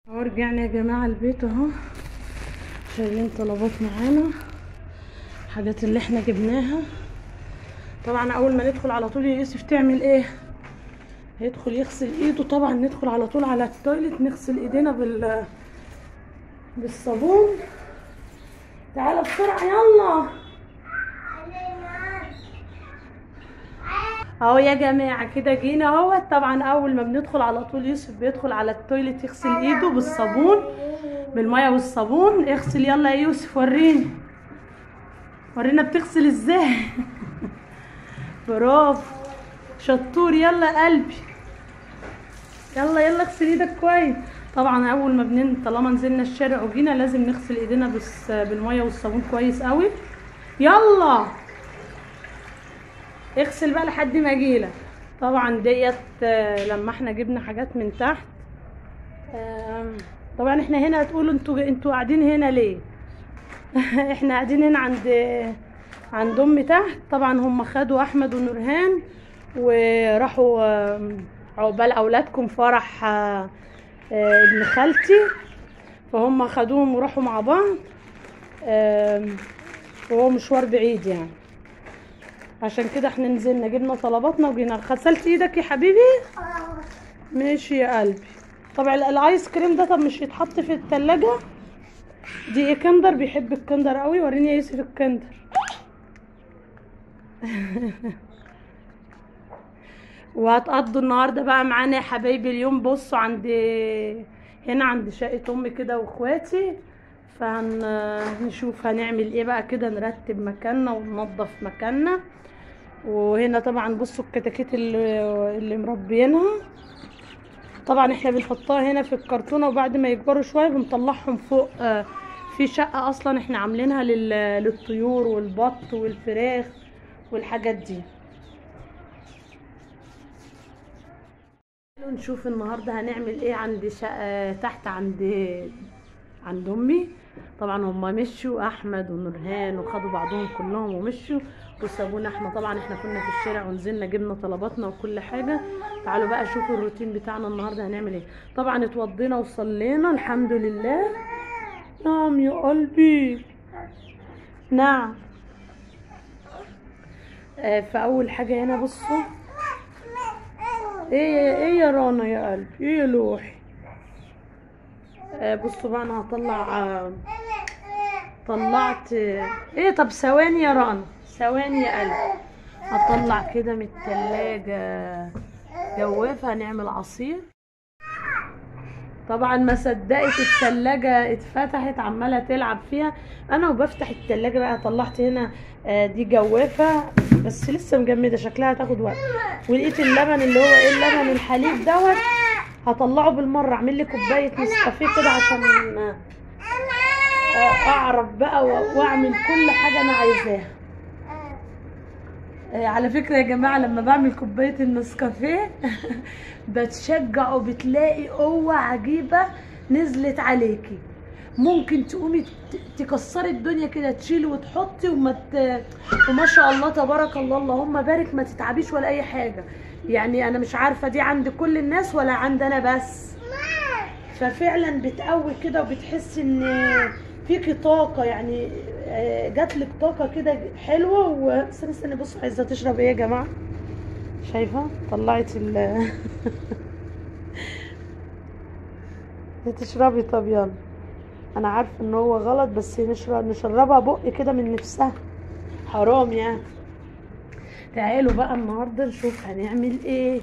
اهو رجعنا يا جماعة البيت اهو شايلين طلبات معانا الحاجات اللي احنا جبناها طبعا اول ما ندخل على طول يا يوسف تعمل ايه هيدخل يغسل ايده طبعا ندخل على طول على التويلت نغسل ايدينا بال بالصابون تعالى بسرعة يلا اهو يا جماعة كده جينا اهو طبعا اول ما بندخل على طول يوسف بيدخل على التويلت يغسل ايده بالصابون بالمية والصابون اغسل يلا يا يوسف وريني ورينا بتغسل ازاي برافو شطور يلا قلبي يلا يلا اغسل ايدك كويس طبعا اول ما بنن طالما نزلنا الشارع وجينا لازم نغسل ايدينا بس بالميه والصابون كويس قوي يلا اغسل بقى لحد ما اجيلك طبعا ديت آه، لما احنا جبنا حاجات من تحت آم، طبعا احنا هنا هتقولوا انتوا انتوا قاعدين هنا ليه احنا قاعدين هنا عند عند امي تحت طبعا هم خدوا احمد ونورهان وراحوا آم، عقبال اولادكم فرح آه، آه، ابن خالتي فهم خدوهم وراحوا مع بعض آم، وهو مشوار بعيد يعني عشان كده احنا نزلنا جبنا طلباتنا وجينا غسلت ايدك يا حبيبي ماشي يا قلبي طبعا ال- الايس كريم ده طب مش يتحط في التلاجة دي ايه كندر بيحب الكندر قوي وريني يا يوسف الكندر وهتقضوا النهارده بقى معانا يا حبايبي اليوم بصوا عند هنا عند شقة امي كده واخواتي فهنشوف هنعمل ايه بقى كده نرتب مكاننا وننظف مكاننا وهنا طبعا بصوا الكتاكيت اللي, اللي مربيينها طبعا احنا بنحطها هنا في الكرتونة وبعد ما يكبروا شوية بنطلعهم فوق آه، في شقة اصلا احنا عاملينها لل- للطيور والبط والفراخ والحاجات دي تعالوا نشوف النهارده هنعمل ايه عند شقة تحت عند عند امي طبعا هما مشوا احمد ونورهان وخدوا بعضهم كلهم ومشوا وسابونا احنا طبعا احنا كنا في الشارع ونزلنا جبنا طلباتنا وكل حاجه تعالوا بقى شوفوا الروتين بتاعنا النهارده هنعمل ايه طبعا اتوضينا وصلينا الحمد لله نعم يا قلبي نعم آه، فاول حاجه هنا بصوا ايه يا- ايه يا رانا يا قلبي ايه يا لوحي آه، بصوا بقى انا هطلع آه، طلعت آه، ايه طب ثواني يا رانا ثواني يا قلبي هطلع كده من التلاجة جوافة هنعمل عصير طبعا ما صدقت التلاجة اتفتحت عمالة تلعب فيها انا وبفتح التلاجة بقى طلعت هنا آه، دي جوافة بس لسه مجمدة شكلها هتاخد وقت ولقيت اللبن اللي هو ايه اللبن الحليب دوت هطلعه بالمرة اعمل لي كوباية نسكافيه كده عشان آه، آه، اعرف بقى و- واعمل كل حاجة انا عايزاها آه، على فكرة يا جماعة لما بعمل كوباية النسكافيه بتشجع وبتلاقي قوة عجيبة نزلت عليكي ممكن تقومي ت- تكسري الدنيا كده تشيلي وتحطي وما ت... وما شاء الله تبارك الله اللهم بارك ما تتعبيش ولا اي حاجة يعني انا مش عارفة دي عند كل الناس ولا عند انا بس ففعلا بتقوي كده وبتحس ان فيكي طاقة يعني آه، جاتلك طاقة كده حلوة و استني استني بصوا عايزة تشرب ايه يا جماعة شايفة طلعت ال تشربي طب يلا انا عارفة ان هو غلط بس نشرب نشربها بق كده من نفسها حرام يعني تعالوا بقى النهارده نشوف هنعمل ايه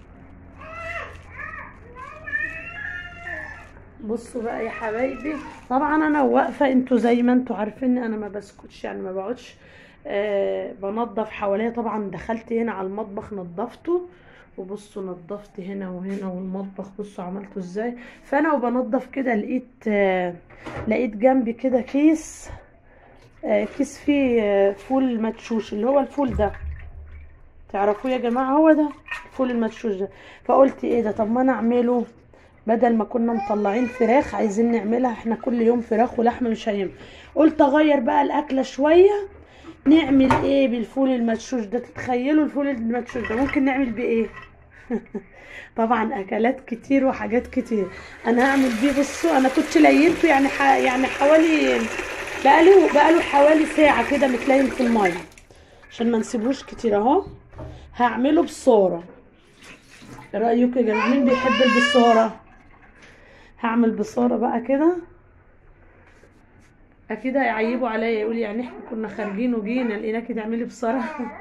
بصوا بقى يا حبايبي طبعا انا واقفه انتوا زي ما انتوا عارفين انا ما بسكتش يعني ما بقعدش آه بنضف حواليا طبعا دخلت هنا على المطبخ نضفته وبصوا نضفت هنا وهنا والمطبخ بصوا عملته ازاي فانا وبنضف كده لقيت آه لقيت جنبي كده كيس آه كيس فيه آه فول مدشوش اللي هو الفول ده تعرفوه يا جماعه هو ده الفول المدشوش ده فقلت ايه ده طب ما انا اعمله بدل ما كنا مطلعين فراخ عايزين نعملها احنا كل يوم فراخ ولحمه مش هينفع قلت اغير بقى الاكله شويه نعمل ايه بالفول المدشوش ده تتخيلوا الفول المدشوش ده ممكن نعمل بايه طبعا اكلات كتير وحاجات كتير انا هعمل بيه بصوا انا كنت لينته يعني ح... يعني حوالي بقاله بقاله حوالي ساعه كده متلين في الميه عشان ما نسيبوش كتير اهو هعمله بصوره ايه رايكم يا جماعه مين بيحب البصاره هعمل بصاره بقى كده اكيد هيعيبوا عليا يقول يعني احنا كنا خارجين وجينا لقيناكي تعملي بصاره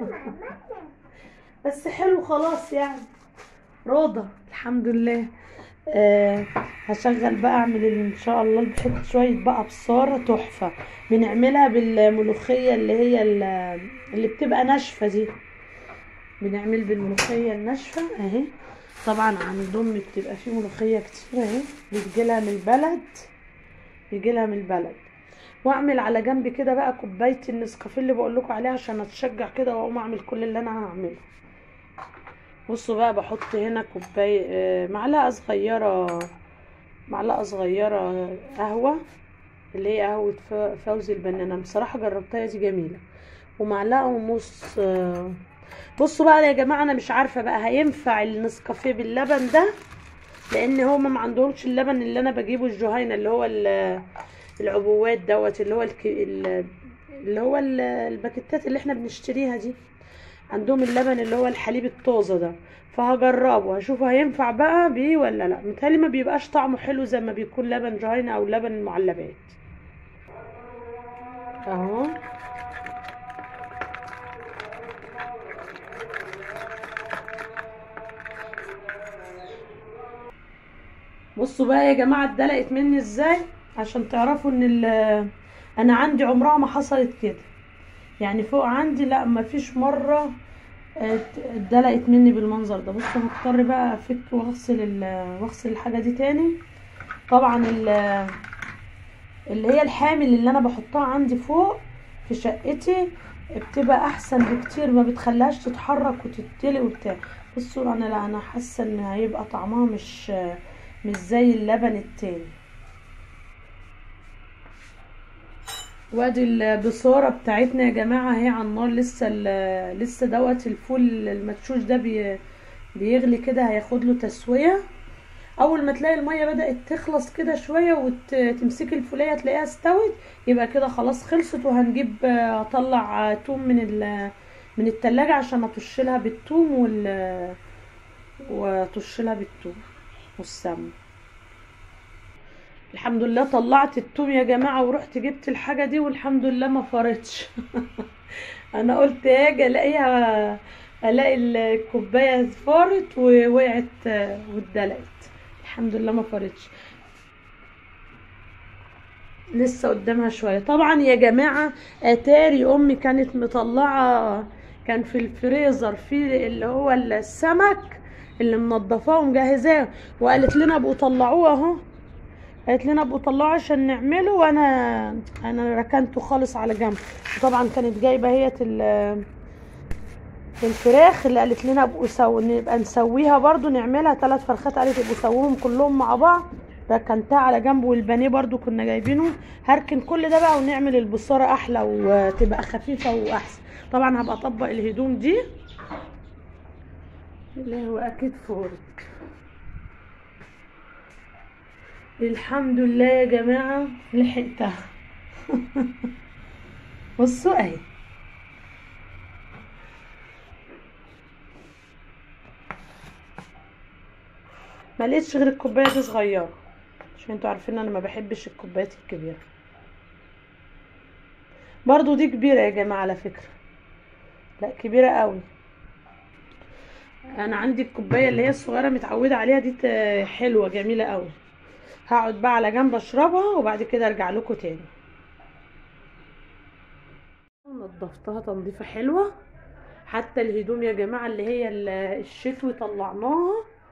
بس حلو خلاص يعني روضة الحمد لله آه هشغل بقى اعمل ان شاء الله بحط شوية بقى بصارة تحفة بنعملها بالملوخية اللي هي ال- اللي بتبقى ناشفة دي بنعمل بالملوخية الناشفة اهي طبعا عند امي بتبقى في ملوخية كتير اهي بتجيلها من البلد بيجيلها من البلد واعمل على جنب كده بقى كوبايه النسكافيه اللي بقول لكم عليها عشان اتشجع كده واقوم اعمل كل اللي انا هعمله بصوا بقى بحط هنا كوبايه آه، معلقه صغيره معلقه صغيره قهوه اللي هي قهوه ف- فوزي البنانه بصراحه جربتها دي جميله ومعلقه ونص آه، بصوا بقى يا جماعه انا مش عارفه بقى هينفع النسكافيه باللبن ده لان هما ما عندهمش اللبن اللي انا بجيبه الجهينه اللي هو ال- العبوات دوت اللي هو الك... ال- اللي هو ال- الباكيتات اللي احنا بنشتريها دي عندهم اللبن اللي هو الحليب الطازه ده فهجربه هشوف هينفع بقى بيه ولا لا متهيألي ما بيبقاش طعمه حلو زي ما بيكون لبن جهينة او لبن المعلبات اهو بصوا بقى يا جماعه اتدلقت مني ازاي عشان تعرفوا ان ال- انا عندي عمرها ما حصلت كده يعني فوق عندي لا ما فيش مره ات- اتدلقت مني بالمنظر ده بصوا هضطر بقى افك واغسل ال- واغسل الحاجه دي تاني طبعا ال- اللي هي الحامل اللي انا بحطها عندي فوق في شقتي بتبقى احسن بكتير ما بتخليهاش تتحرك وتتدلق وبتاع بصوا انا لا انا حاسه ان هيبقى طعمها مش مش زي اللبن التاني وادي البصارة بتاعتنا يا جماعة اهي على النار لسه ال- لسه دوت الفول المدشوش ده بي بيغلي كده هياخد له تسوية اول ما تلاقي المية بدأت تخلص كده شوية وتمسكي الفولية تلاقيها استوت يبقى كده خلاص خلصت وهنجيب آه، اطلع آه، توم من ال من التلاجة عشان اطش لها بالثوم وال واطش لها بالثوم والسمن الحمد لله طلعت التوم يا جماعة ورحت جبت الحاجة دي والحمد لله ما فرتش انا قلت اجي الاقيها الاقي الكوباية فارت ووقعت آه، واتدلقت الحمد لله ما فرتش لسه قدامها شوية طبعا يا جماعة اتاري امي كانت مطلعة كان في الفريزر في اللي هو السمك اللي منضفاه ومجهزاه وقالت لنا ابقوا طلعوه اهو قالت لنا ابقوا طلعوه عشان نعمله وانا انا ركنته خالص على جنب وطبعا كانت جايبه هي ال- الفراخ اللي قالت لنا ابقوا سو نبقى نسويها برضو نعملها ثلاث فرخات قالت ابقوا سووهم كلهم مع بعض ركنتها على جنب والبانيه برضو كنا جايبينه هركن كل ده بقى ونعمل البصارة احلى وتبقى خفيفة واحسن طبعا هبقى اطبق الهدوم دي اللي هو اكيد فورك الحمد لله يا جماعة لحقتها بصوا اهي ما لقيتش غير الكوبايه دي صغيره عشان انتوا عارفين انا ما بحبش الكوبايات الكبيره برضو دي كبيره يا جماعه على فكره لا كبيره قوي انا عندي الكوبايه اللي هي الصغيره متعوده عليها دي ت- حلوه جميله قوي هقعد بقى على جنب اشربها وبعد كده ارجع لكم تاني نضفتها تنظيفه حلوه حتى الهدوم يا جماعه اللي هي ال- الشتوي طلعناها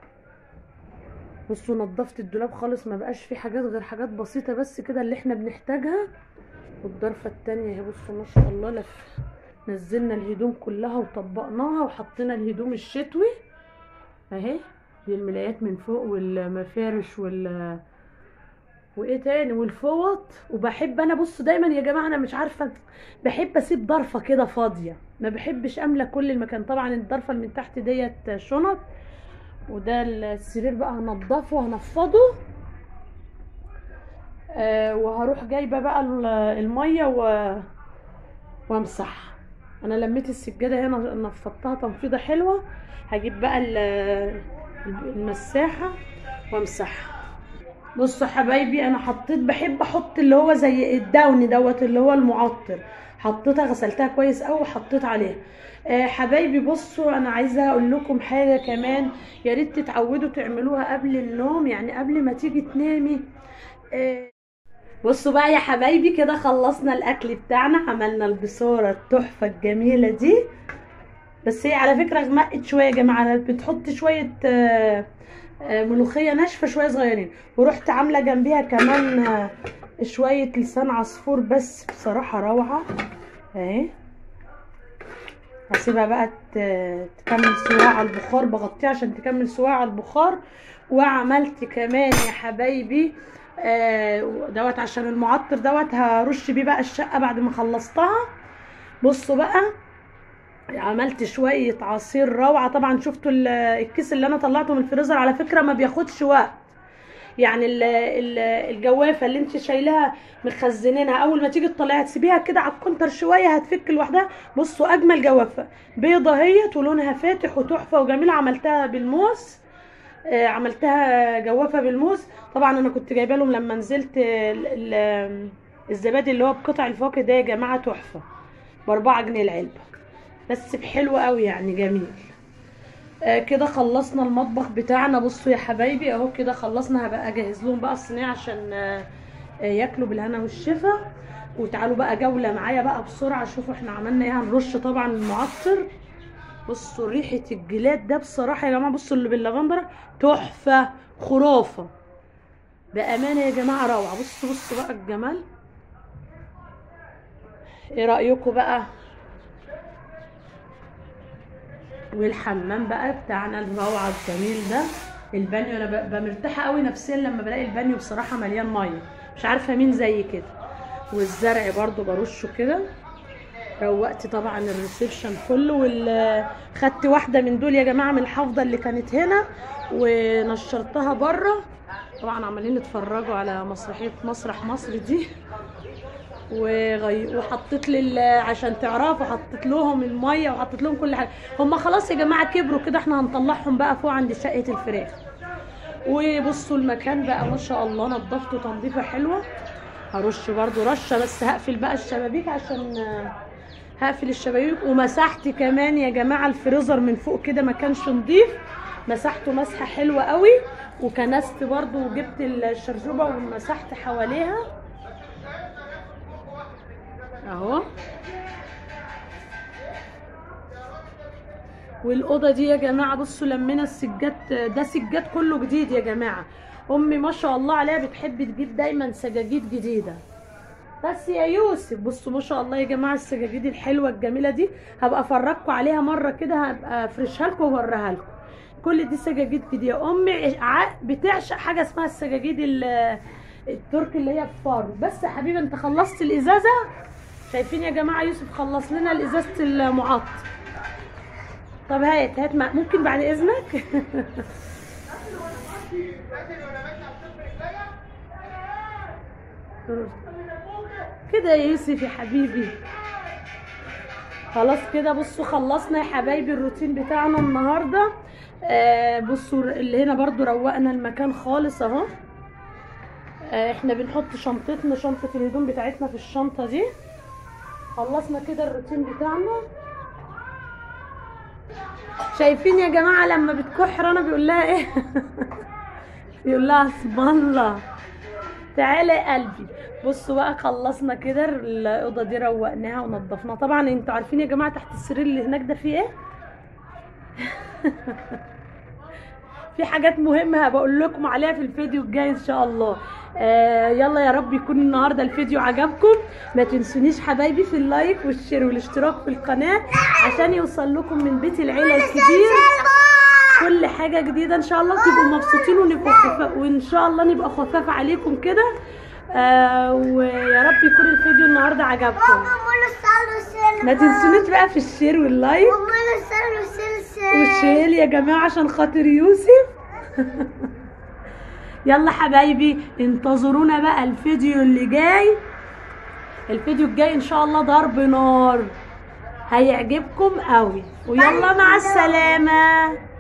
بصوا نضفت الدولاب خالص ما بقاش فيه حاجات غير حاجات بسيطه بس كده اللي احنا بنحتاجها والضرفه التانية اهي بصوا ما شاء الله لف نزلنا الهدوم كلها وطبقناها وحطينا الهدوم الشتوي اهي دي الملايات من فوق والمفارش وال وايه تاني والفوط وبحب انا بصوا دايما يا جماعه انا مش عارفه بحب اسيب ضرفه كده فاضيه ما بحبش املى كل المكان طبعا الضرفه اللي من تحت ديت شنط وده السرير بقى هنضفه وهنفضه آه وهروح جايبه بقى ال- الميه و... وامسحها انا لميت السجاده هنا نفضتها تنفيضه حلوه هجيب بقى ال- المساحه وامسحها بصوا حبايبي انا حطيت بحب احط اللي هو زي الداون دوت اللي هو المعطر حطيتها غسلتها كويس قوي وحطيت عليها آه حبايبي بصوا انا عايزه اقول لكم حاجه كمان يا ريت تتعودوا تعملوها قبل النوم يعني قبل ما تيجي تنامي آه بصوا بقى يا حبايبي كده خلصنا الاكل بتاعنا عملنا البصاره التحفه الجميله دي بس هي على فكره غمقت شويه يا جماعه بتحط شويه آه، آه، ملوخيه ناشفه شويه صغيرين ورحت عامله جنبيها كمان آه، شويه لسان عصفور بس بصراحه روعه اهي هسيبها بقى ت- تكمل سواها على البخار بغطيها عشان تكمل سواها على البخار وعملت كمان يا حبايبي آه، دوت عشان المعطر دوت هرش بيه بقى الشقه بعد ما خلصتها بصوا بقى عملت شويه عصير روعه طبعا شفتوا ال- الكيس اللي انا طلعته من الفريزر على فكره ما بياخدش وقت يعني ال- ال- الجوافه اللي انت شايلاها مخزنينها اول ما تيجي تطلعيها تسيبيها كده على الكونتر شويه هتفك لوحدها بصوا اجمل جوافه بيضه هيت ولونها فاتح وتحفه وجميله عملتها بالموس آه، عملتها جوافه بالموز طبعا انا كنت جايبه لهم لما نزلت ال- ال- الزبادي اللي هو بقطع الفواكه ده يا جماعه تحفه باربعة جنيه العلبه بس بحلو قوي يعني جميل آه كده خلصنا المطبخ بتاعنا بصوا يا حبايبي اهو كده خلصنا هبقى اجهز لهم بقى الصينيه عشان آه آه، ياكلوا بالهنا والشفا وتعالوا بقى جوله معايا بقى بسرعه شوفوا احنا عملنا ايه هنرش طبعا المعطر بصوا ريحه الجلاد ده بصراحه يا جماعه بصوا اللي باللافندر تحفه خرافه بامانه يا جماعه روعه بصوا بصوا بقى الجمال ايه رايكم بقى والحمام بقى بتاعنا الروعه الجميل ده البانيو انا ببقى مرتاحه قوي نفسيا لما بلاقي البانيو بصراحه مليان ميه مش عارفه مين زي كده والزرع برضو برشه كده روقت طبعا الريسبشن كله وال خدت واحده من دول يا جماعه من الحافظه اللي كانت هنا ونشرتها بره طبعا عمالين يتفرجوا على مسرحيه مسرح مصر دي وغي... وحطيت لل عشان تعرفوا حطيت لهم الميه وحطيت لهم كل حاجه هم خلاص يا جماعه كبروا كده احنا هنطلعهم بقى فوق عند شقه الفراخ وبصوا المكان بقى ما شاء الله نضفته تنظيفه حلوه هرش برضو رشه بس هقفل بقى الشبابيك عشان آه، هقفل الشبابيك ومسحت كمان يا جماعه الفريزر من فوق كده ما كانش نضيف مسحته مسحه حلوه قوي وكنست برضو وجبت الشرشوبه ومسحت حواليها اهو والاوضه دي يا جماعه بصوا لمينا السجاد ده سجاد كله جديد يا جماعه امي ما شاء الله عليها بتحب تجيب دايما سجاجيد جديده بس يا يوسف بصوا ما شاء الله يا جماعه السجاجيد الحلوه الجميله دي هبقى افرجكم عليها مره كده هبقى افرشها لكم واوريها لكم كل دي سجاجيد جديده امي ع- بتعشق حاجه اسمها السجاجيد ال- التركي اللي هي بفار بس يا حبيبي انت خلصت الازازه شايفين يا جماعه يوسف خلص لنا الازازه المعطر طب هات هات مع- ممكن بعد اذنك كده يا يوسف يا حبيبي خلاص كده بصوا خلصنا يا حبايبي الروتين بتاعنا النهارده آه بصوا اللي هنا برضو روقنا المكان خالص اهو آه احنا بنحط شنطتنا شنطة الهدوم بتاعتنا في الشنطة دي خلصنا كده الروتين بتاعنا شايفين يا جماعة لما بتكح رنا بيقول لها ايه بيقول لها اسم الله تعالى يا قلبي بصوا بقى خلصنا كده الاوضه دي روقناها ونضفناها طبعا انتوا عارفين يا جماعه تحت السرير اللي هناك ده فيه ايه في حاجات مهمه هبقول لكم عليها في الفيديو الجاي ان شاء الله آه يلا يا رب يكون النهارده الفيديو عجبكم ما تنسونيش حبايبي في اللايك والشير والاشتراك في القناه عشان يوصل لكم من بيت العيله الكبير كل حاجه جديده ان شاء الله تبقوا مبسوطين ونبقوا خفاف وان شاء الله نبقى خفاف عليكم كده آه ويا رب يكون الفيديو النهارده عجبكم ما تنسونيش بقى في الشير واللايك والشيل يا جماعه عشان خاطر يوسف يلا حبايبي انتظرونا بقى الفيديو اللي جاي الفيديو الجاي ان شاء الله ضرب نار هيعجبكم قوي ويلا مع السلامه